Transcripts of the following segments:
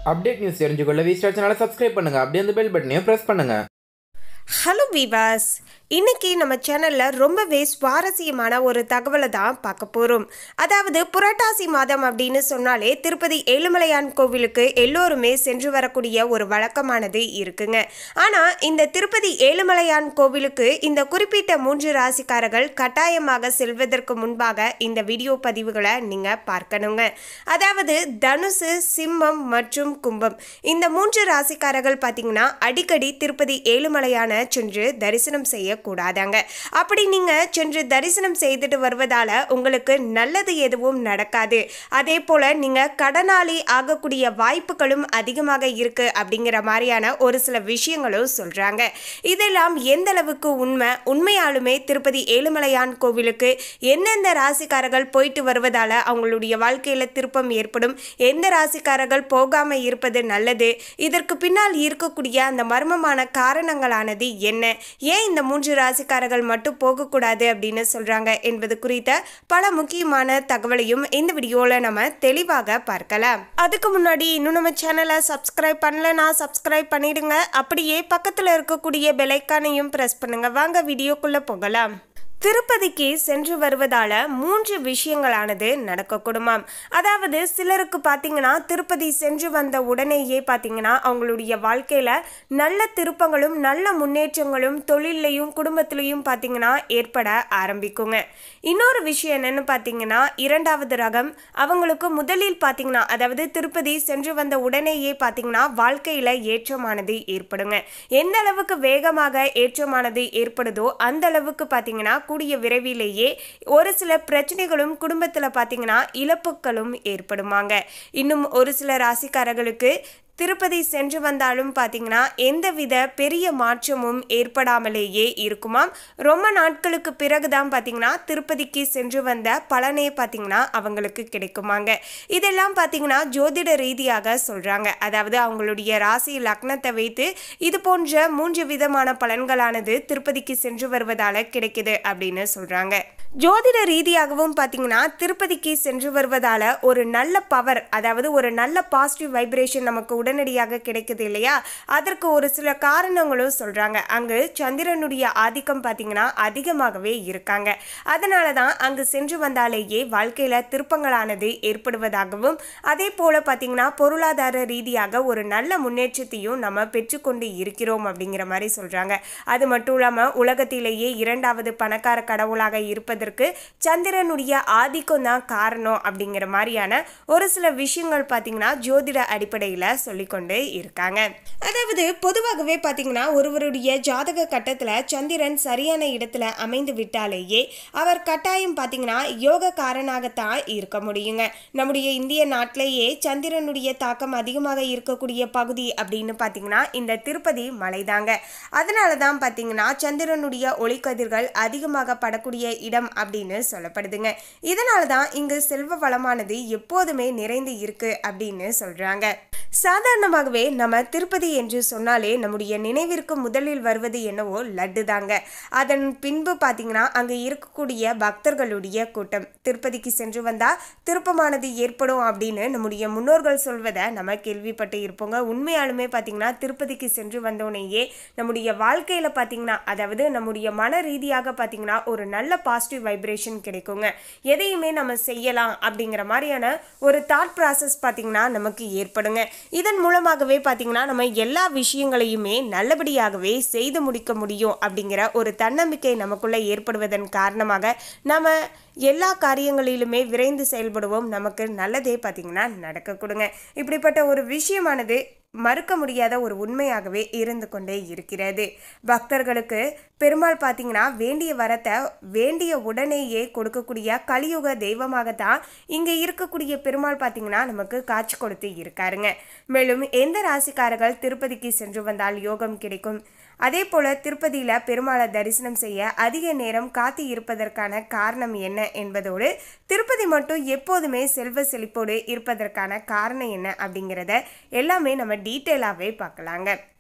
update news தெரிஞ்சுக்கொள்ள V Star சேனலை subscribe பண்ணுங்க அப்படியே அந்த பெல் பட்டனையும் ப்ரெஸ் பண்ணுங்க ஹலோ விவாஸ் இன்னைக்கு நம்ம சேனலில் ரொம்பவே சுவாரஸ்யமான ஒரு தகவலை தான் பார்க்க போகிறோம் அதாவது புரட்டாசி மாதம் அப்படின்னு சொன்னாலே திருப்பதி ஏழுமலையான் கோவிலுக்கு எல்லோருமே சென்று வரக்கூடிய ஒரு வழக்கமானது இருக்குங்க ஆனால் இந்த திருப்பதி ஏழுமலையான் கோவிலுக்கு இந்த குறிப்பிட்ட மூன்று ராசிக்காரர்கள் கட்டாயமாக செல்வதற்கு முன்பாக இந்த வீடியோ பதிவுகளை நீங்கள் பார்க்கணுங்க அதாவது தனுசு சிம்மம் மற்றும் கும்பம் இந்த மூன்று ராசிக்காரர்கள் பார்த்தீங்கன்னா அடிக்கடி திருப்பதி ஏழுமலையான சென்று தரிசனம் செய்யக்கூடாதாங்க அப்படி நீங்க சென்று தரிசனம் செய்துட்டு வருவதால உங்களுக்கு நல்லது எதுவும் நடக்காது அதே போல நீங்க கடனாளி ஆகக்கூடிய வாய்ப்புகளும் அதிகமாக இருக்கு அப்படிங்கிற மாதிரியான ஒரு சில விஷயங்களும் சொல்றாங்க இதெல்லாம் எந்த அளவுக்கு உண்மை உண்மையாலுமே திருப்பதி ஏழுமலையான் கோவிலுக்கு எந்தெந்த ராசிக்காரர்கள் போயிட்டு வருவதால அவங்களுடைய வாழ்க்கையில திருப்பம் ஏற்படும் எந்த ராசிக்காரர்கள் போகாம இருப்பது நல்லது இதற்கு பின்னால் இருக்கக்கூடிய அந்த மர்மமான காரணங்களானது என்ன ஏன் இந்த மூன்று ராசிக்காரர்கள் மட்டும் போகக்கூடாது அப்படின்னு சொல்றாங்க என்பது குறித்த பல முக்கியமான தகவலையும் இந்த வீடியோல நம்ம தெளிவாக பார்க்கலாம் அதுக்கு முன்னாடி இன்னும் நம்ம சேனலை சப்ஸ்கிரைப் பண்ணலனா சப்ஸ்கிரைப் பண்ணிடுங்க அப்படியே பக்கத்துல இருக்கக்கூடிய பெலைக்கானையும் பிரஸ் பண்ணுங்க வாங்க வீடியோக்குள்ள போகலாம் திருப்பதிக்கு சென்று வருவதால மூன்று விஷயங்களானது நடக்கக்கூடுமாம் அதாவது சிலருக்கு பார்த்தீங்கன்னா திருப்பதி சென்று வந்த உடனேயே பார்த்தீங்கன்னா அவங்களுடைய வாழ்க்கையில நல்ல திருப்பங்களும் நல்ல முன்னேற்றங்களும் தொழிலையும் குடும்பத்திலையும் பார்த்தீங்கன்னா ஏற்பட ஆரம்பிக்குங்க இன்னொரு விஷயம் என்னன்னு பார்த்தீங்கன்னா இரண்டாவது ரகம் அவங்களுக்கு முதலில் பார்த்தீங்கன்னா அதாவது திருப்பதி சென்று வந்த உடனேயே பார்த்தீங்கன்னா வாழ்க்கையில ஏற்றமானது ஏற்படுங்க எந்த அளவுக்கு வேகமாக ஏற்றமானது ஏற்படுதோ அந்த அளவுக்கு பார்த்தீங்கன்னா கூடிய விரைவிலேயே ஒரு சில பிரச்சனைகளும் குடும்பத்தில் பார்த்தீங்கன்னா இழப்புகளும் ஏற்படுமாங்க இன்னும் ஒரு சில ராசிக்காரர்களுக்கு திருப்பதி சென்று வந்தாலும் பார்த்தீங்கன்னா எந்தவித பெரிய மாற்றமும் ஏற்படாமலேயே இருக்குமாம் ரொம்ப நாட்களுக்கு பிறகுதான் பார்த்தீங்கன்னா திருப்பதிக்கு சென்று வந்த பலனே பார்த்தீங்கன்னா அவங்களுக்கு கிடைக்குமாங்க இதெல்லாம் பார்த்தீங்கன்னா ஜோதிட ரீதியாக சொல்கிறாங்க அதாவது அவங்களுடைய ராசி லக்னத்தை வைத்து இது போன்ற மூன்று விதமான பலன்களானது திருப்பதிக்கு சென்று வருவதால கிடைக்குது அப்படின்னு சொல்கிறாங்க ஜோதிட ரீதியாகவும் பார்த்தீங்கன்னா திருப்பதிக்கு சென்று வருவதால ஒரு நல்ல பவர் அதாவது ஒரு நல்ல பாசிட்டிவ் வைப்ரேஷன் நமக்கு உடனடியாக கிடைக்குது இல்லையா அதற்கு ஒரு சில காரணங்களும் சொல்றாங்க அங்கு சந்திரனுடைய ஆதிக்கம் பார்த்தீங்கன்னா அதிகமாகவே இருக்காங்க அதனால தான் அங்கு சென்று வந்தாலேயே வாழ்க்கையில திருப்பங்களானது ஏற்படுவதாகவும் அதே போல பார்த்தீங்கன்னா பொருளாதார ரீதியாக ஒரு நல்ல முன்னேற்றத்தையும் நம்ம பெற்றுக்கொண்டு இருக்கிறோம் அப்படிங்கிற மாதிரி சொல்றாங்க அது மட்டும் இல்லாம உலகத்திலேயே இரண்டாவது பணக்கார கடவுளாக இருப்பதற்கு சந்திரனுடைய ஆதிக்கம் தான் காரணம் அப்படிங்கிற மாதிரியான ஒரு சில விஷயங்கள் பார்த்தீங்கன்னா ஜோதிட அடிப்படையில் சொல்லிக்கொண்டு இருக்காங்க அதாவது பொதுவாகவே பார்த்தீங்கன்னா ஒருவருடைய ஜாதக கட்டத்தில் சந்திரன் சரியான இடத்துல அமைந்து விட்டாலேயே அவர் கட்டாயம் பார்த்தீங்கன்னா யோகக்காரனாகத்தான் இருக்க முடியுங்க நம்முடைய இந்திய நாட்டிலேயே சந்திரனுடைய தாக்கம் அதிகமாக இருக்கக்கூடிய பகுதி அப்படின்னு பார்த்தீங்கன்னா இந்த திருப்பதி மலைதாங்க அதனால தான் பார்த்தீங்கன்னா சந்திரனுடைய ஒளிக்கதிர்கள் அதிகமாக படக்கூடிய இடம் அப்படின்னு சொல்லப்படுதுங்க இதனால தான் இங்கு செல்வ வளமானது எப்போதுமே நிறைந்து இருக்கு அப்படின்னு சொல்றாங்க சாதாரணமாகவே நம்ம திருப்பதி என்று சொன்னாலே நம்முடைய நினைவிற்கு முதலில் வருவது என்னவோ லட்டு தாங்க அதன் பின்பு பார்த்தீங்கன்னா அங்கே இருக்கக்கூடிய பக்தர்களுடைய கூட்டம் திருப்பதிக்கு சென்று வந்தால் திருப்பமானது ஏற்படும் அப்படின்னு நம்முடைய முன்னோர்கள் சொல்வதை நம்ம கேள்விப்பட்டு இருப்போங்க உண்மையாலுமே பார்த்தீங்கன்னா திருப்பதிக்கு சென்று வந்தோடனேயே நம்முடைய வாழ்க்கையில் பார்த்தீங்கன்னா அதாவது நம்முடைய மன ரீதியாக பார்த்தீங்கன்னா ஒரு நல்ல பாசிட்டிவ் வைப்ரேஷன் கிடைக்குங்க எதையுமே நம்ம செய்யலாம் அப்படிங்கிற மாதிரியான ஒரு தாட் ப்ராசஸ் பார்த்தீங்கன்னா நமக்கு ஏற்படுங்க இதன் மூலமாகவே பார்த்தீங்கன்னா நம்ம எல்லா விஷயங்களையுமே நல்லபடியாகவே செய்து முடிக்க முடியும் அப்படிங்கிற ஒரு தன்னம்பிக்கை நமக்குள்ள ஏற்படுவதன் காரணமாக நம்ம எல்லா காரியங்களிலுமே விரைந்து செயல்படுவோம் நமக்கு நல்லதே பார்த்தீங்கன்னா நடக்க கொடுங்க இப்படிப்பட்ட ஒரு விஷயமானது மறுக்க முடியாத ஒரு உண்மையாகவே இருந்து கொண்டே இருக்கிறது பக்தர்களுக்கு பெருமாள் பார்த்தீங்கன்னா வேண்டிய வரத்தை வேண்டிய உடனேயே கொடுக்கக்கூடிய கலியுக தெய்வமாகத்தான் இங்கே இருக்கக்கூடிய பெருமாள் பார்த்தீங்கன்னா நமக்கு காட்சி கொடுத்து இருக்காருங்க மேலும் எந்த ராசிக்காரர்கள் திருப்பதிக்கு சென்று வந்தால் யோகம் கிடைக்கும் அதே போல திருப்பதியில் பெருமாளை தரிசனம் செய்ய அதிக நேரம் காத்து இருப்பதற்கான காரணம் என்ன என்பதோடு திருப்பதி மட்டும் எப்போதுமே செல்வ செழிப்போடு இருப்பதற்கான காரணம் என்ன அப்படிங்கிறத எல்லாமே நம்ம டீட்டெயிலாகவே பார்க்கலாங்க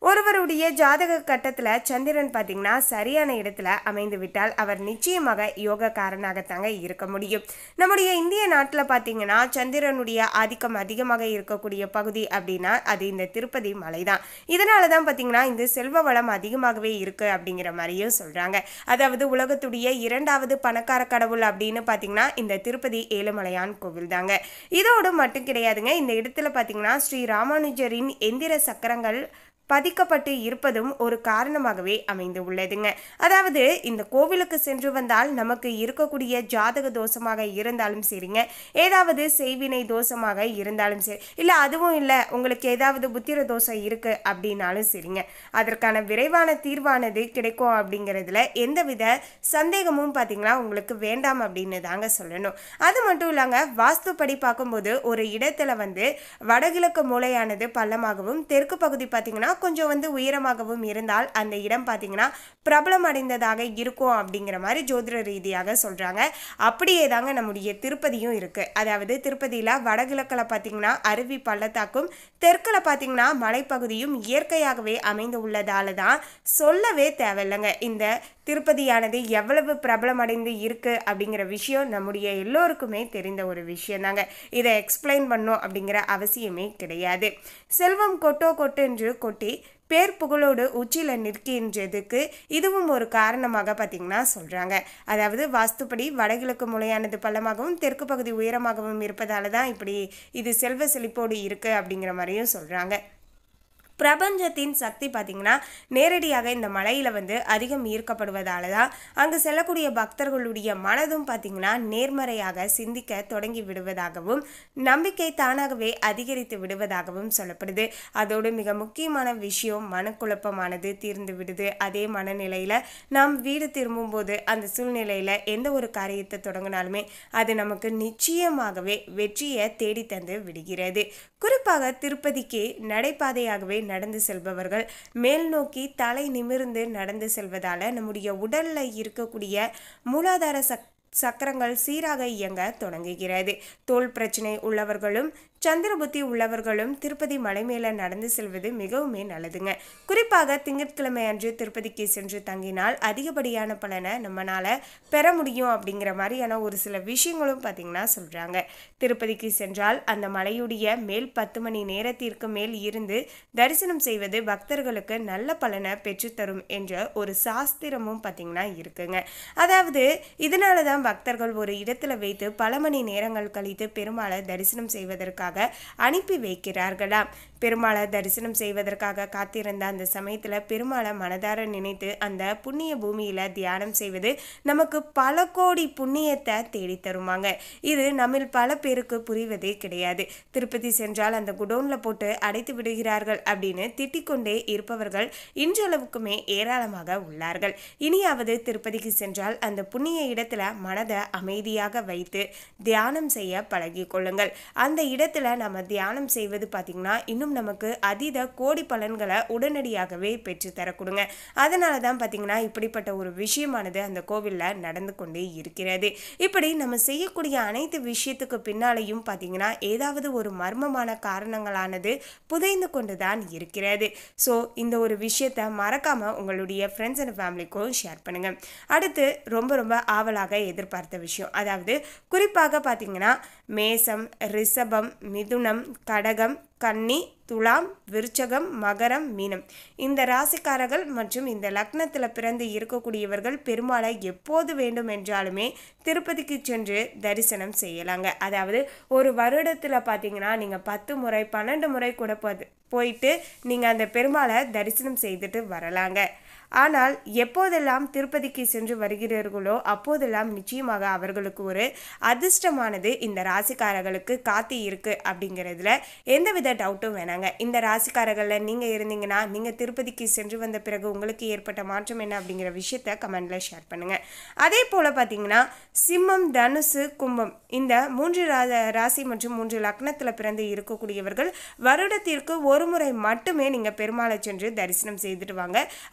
ஒருவருடைய ஜாதக கட்டத்தில் சந்திரன் பார்த்தீங்கன்னா சரியான இடத்துல அமைந்து விட்டால் அவர் நிச்சயமாக யோகக்காரனாகத்தாங்க இருக்க முடியும் நம்முடைய இந்திய நாட்டில் பார்த்தீங்கன்னா சந்திரனுடைய ஆதிக்கம் அதிகமாக இருக்கக்கூடிய பகுதி அப்படின்னா அது இந்த திருப்பதி மலை தான் இதனால தான் பார்த்தீங்கன்னா இந்த செல்வ வளம் அதிகமாகவே இருக்கு அப்படிங்கிற மாதிரியும் சொல்றாங்க அதாவது உலகத்துடைய இரண்டாவது பணக்கார கடவுள் அப்படின்னு பார்த்தீங்கன்னா இந்த திருப்பதி ஏழுமலையான் கோவில் தாங்க இதோடு மட்டும் கிடையாதுங்க இந்த இடத்துல பார்த்தீங்கன்னா ஸ்ரீ ராமானுஜரின் எந்திர சக்கரங்கள் பதிக்கப்பட்டு இருப்பதும் ஒரு காரணமாகவே அமைந்து உள்ளதுங்க அதாவது இந்த கோவிலுக்கு சென்று வந்தால் நமக்கு இருக்கக்கூடிய ஜாதக தோஷமாக இருந்தாலும் சரிங்க ஏதாவது செய்வினை தோஷமாக இருந்தாலும் சரி இல்லை அதுவும் இல்லை உங்களுக்கு ஏதாவது புத்திர தோஷம் இருக்கு அப்படின்னாலும் சரிங்க அதற்கான விரைவான தீர்வானது கிடைக்கும் அப்படிங்கிறதுல எந்தவித சந்தேகமும் பார்த்தீங்கன்னா உங்களுக்கு வேண்டாம் அப்படின்னு தாங்க சொல்லணும் அது மட்டும் இல்லைங்க வாஸ்துப்படி பார்க்கும்போது ஒரு இடத்துல வந்து வடகிழக்கு மூலையானது பள்ளமாகவும் தெற்கு பகுதி பார்த்தீங்கன்னா கொஞ்சம் வந்து உயரமாகவும் இருந்தால் அந்த இடம் பார்த்தீங்கன்னா பிரபலம் அடைந்ததாக இருக்கும் அப்படிங்கிற மாதிரி ஜோதிட ரீதியாக சொல்கிறாங்க அப்படியே தாங்க நம்முடைய திருப்பதியும் இருக்குது அதாவது திருப்பதியில் வடகிழக்கில் பார்த்தீங்கன்னா அருவி பள்ளத்தாக்கும் தெற்கில் பார்த்தீங்கன்னா மலைப்பகுதியும் இயற்கையாகவே அமைந்து உள்ளதால தான் சொல்லவே தேவையில்லைங்க இந்த திருப்பதியானது எவ்வளவு பிரபலமடைந்து இருக்கு அப்படிங்கிற விஷயம் நம்முடைய எல்லோருக்குமே தெரிந்த ஒரு விஷயம் தாங்க இதை எக்ஸ்பிளைன் பண்ணும் அப்படிங்கிற அவசியமே கிடையாது செல்வம் கொட்டோ கொட்டென்று கொட்டி பேர் புகழோடு உச்சியில் நிற்கின்றதுக்கு இதுவும் ஒரு காரணமாக பார்த்தீங்கன்னா சொல்கிறாங்க அதாவது வாஸ்துப்படி வடகிழக்கு முளையானது பள்ளமாகவும் தெற்கு பகுதி உயரமாகவும் இருப்பதால தான் இப்படி இது செல்வ செழிப்போடு இருக்குது அப்படிங்கிற மாதிரியும் சொல்கிறாங்க பிரபஞ்சத்தின் சக்தி பார்த்திங்கன்னா நேரடியாக இந்த மலையில் வந்து அதிகம் ஈர்க்கப்படுவதால தான் அங்கு செல்லக்கூடிய பக்தர்களுடைய மனதும் பார்த்திங்கன்னா நேர்மறையாக சிந்திக்க தொடங்கி விடுவதாகவும் நம்பிக்கை தானாகவே அதிகரித்து விடுவதாகவும் சொல்லப்படுது அதோடு மிக முக்கியமான விஷயம் மனக்குழப்பமானது தீர்ந்து விடுது அதே மனநிலையில் நாம் வீடு திரும்பும்போது அந்த சூழ்நிலையில் எந்த ஒரு காரியத்தை தொடங்கினாலுமே அது நமக்கு நிச்சயமாகவே வெற்றியை தேடி தந்து விடுகிறது குறிப்பாக திருப்பதிக்கு நடைபாதையாகவே நடந்து செல்பவர்கள் மேல் நோக்கி தலை நிமிர்ந்து நடந்து செல்வதால நம்முடைய உடல்ல இருக்கக்கூடிய மூலாதார சக் சக்கரங்கள் சீராக இயங்க தொடங்குகிறது தோல் பிரச்சனை உள்ளவர்களும் சந்திர புத்தி உள்ளவர்களும் திருப்பதி மலை மேல நடந்து செல்வது மிகவுமே நல்லதுங்க குறிப்பாக திங்கட்கிழமை அன்று திருப்பதிக்கு சென்று தங்கினால் அதிகப்படியான பலனை நம்மளால பெற முடியும் அப்படிங்கிற மாதிரியான ஒரு சில விஷயங்களும் பார்த்தீங்கன்னா சொல்றாங்க திருப்பதிக்கு சென்றால் அந்த மலையுடைய மேல் பத்து மணி நேரத்திற்கு மேல் இருந்து தரிசனம் செய்வது பக்தர்களுக்கு நல்ல பலனை பெற்றுத்தரும் என்ற ஒரு சாஸ்திரமும் பார்த்தீங்கன்னா இருக்குங்க அதாவது இதனால தான் பக்தர்கள் ஒரு இடத்துல வைத்து பல மணி நேரங்கள் கழித்து பெருமாளை தரிசனம் செய்வதற்காக அனுப்பி வைக்கிறார்களாம் பெருமாளை தரிசனம் செய்வதற்காக காத்திருந்த அந்த சமயத்தில் பெருமாளை மனதார நினைத்து அந்த புண்ணிய பூமியில் தியானம் செய்வது நமக்கு பல கோடி புண்ணியத்தை தேடி தருமாங்க இது நம்மில் பல பேருக்கு புரிவதே கிடையாது திருப்பதி சென்றால் அந்த குடோனில் போட்டு அடைத்து விடுகிறார்கள் அப்படின்னு திட்டிக்கொண்டே இருப்பவர்கள் இன்றளவுக்குமே ஏராளமாக உள்ளார்கள் இனியாவது திருப்பதிக்கு சென்றால் அந்த புண்ணிய இடத்துல மனதை அமைதியாக வைத்து தியானம் செய்ய பழகி கொள்ளுங்கள் அந்த இடத்துல நம்ம தியானம் செய்வது பார்த்திங்கன்னா இன்னும் நமக்கு அதீத கோடி பலன்களை உடனடியாகவே பெற்று தர கொடுங்க அதனால தான் பார்த்திங்கன்னா இப்படிப்பட்ட ஒரு விஷயமானது அந்த கோவிலில் நடந்து கொண்டே இருக்கிறது இப்படி நம்ம செய்யக்கூடிய அனைத்து விஷயத்துக்கு பின்னாலேயும் பார்த்திங்கன்னா ஏதாவது ஒரு மர்மமான காரணங்களானது புதைந்து கொண்டு தான் இருக்கிறது ஸோ இந்த ஒரு விஷயத்தை மறக்காமல் உங்களுடைய ஃப்ரெண்ட்ஸ் அண்ட் ஃபேமிலிக்கும் ஷேர் பண்ணுங்கள் அடுத்து ரொம்ப ரொம்ப ஆவலாக எதிர்பார்த்த விஷயம் அதாவது குறிப்பாக பார்த்தீங்கன்னா மேசம் ரிஷபம் மிதுனம் கடகம் கன்னி துலாம் விருச்சகம் மகரம் மீனம் இந்த ராசிக்காரர்கள் மற்றும் இந்த லக்னத்தில் பிறந்து இருக்கக்கூடியவர்கள் பெருமாளை எப்போது வேண்டும் என்றாலுமே திருப்பதிக்கு சென்று தரிசனம் செய்யலாங்க அதாவது ஒரு வருடத்தில் பார்த்தீங்கன்னா நீங்கள் பத்து முறை பன்னெண்டு முறை கூட போது போயிட்டு நீங்கள் அந்த பெருமாளை தரிசனம் செய்துட்டு வரலாங்க ஆனால் எப்போதெல்லாம் திருப்பதிக்கு சென்று வருகிறீர்களோ அப்போதெல்லாம் நிச்சயமாக அவர்களுக்கு ஒரு அதிர்ஷ்டமானது இந்த ராசிக்காரர்களுக்கு காத்தி இருக்கு அப்படிங்கிறதுல எந்தவித டவுட்டும் வேணாங்க இந்த ராசிக்காரர்களில் நீங்கள் இருந்தீங்கன்னா நீங்கள் திருப்பதிக்கு சென்று வந்த பிறகு உங்களுக்கு ஏற்பட்ட மாற்றம் என்ன அப்படிங்கிற விஷயத்த கமெண்ட்ல ஷேர் பண்ணுங்க அதே போல் பார்த்தீங்கன்னா சிம்மம் தனுசு கும்பம் இந்த மூன்று ரா- ராசி மற்றும் மூன்று லக்னத்தில் பிறந்து இருக்கக்கூடியவர்கள் வருடத்திற்கு ஒரு முறை மட்டுமே நீங்கள் பெருமாளை சென்று தரிசனம் செய்துட்டு வாங்க அதுவே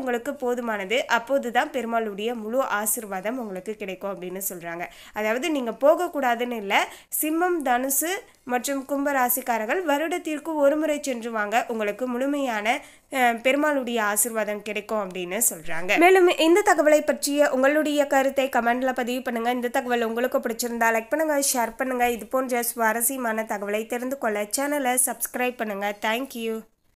உங்களுக்கு போதுமானது அப்போது தான் பெருமாளுடைய முழு ஆசிர்வாதம் உங்களுக்கு கிடைக்கும் அப்படின்னு சொல்கிறாங்க அதாவது நீங்கள் போகக்கூடாதுன்னு இல்லை சிம்மம் தனுசு மற்றும் கும்ப ராசிக்காரர்கள் வருடத்திற்கு ஒரு முறை சென்று வாங்க உங்களுக்கு முழுமையான அஹ், பெருமாளுடைய ஆசிர்வாதம் கிடைக்கும் அப்படின்னு சொல்கிறாங்க மேலும் இந்த தகவலை பற்றிய உங்களுடைய கருத்தை கமெண்ட்ல பதிவு பண்ணுங்க இந்த தகவல் உங்களுக்கு பிடிச்சிருந்தா லைக் பண்ணுங்க ஷேர் பண்ணுங்க இது போன்ற சுவாரஸ்யமான தகவலை தெரிந்து கொள்ள சேனலை சப்ஸ்கிரைப் பண்ணுங்க தேங்க்யூ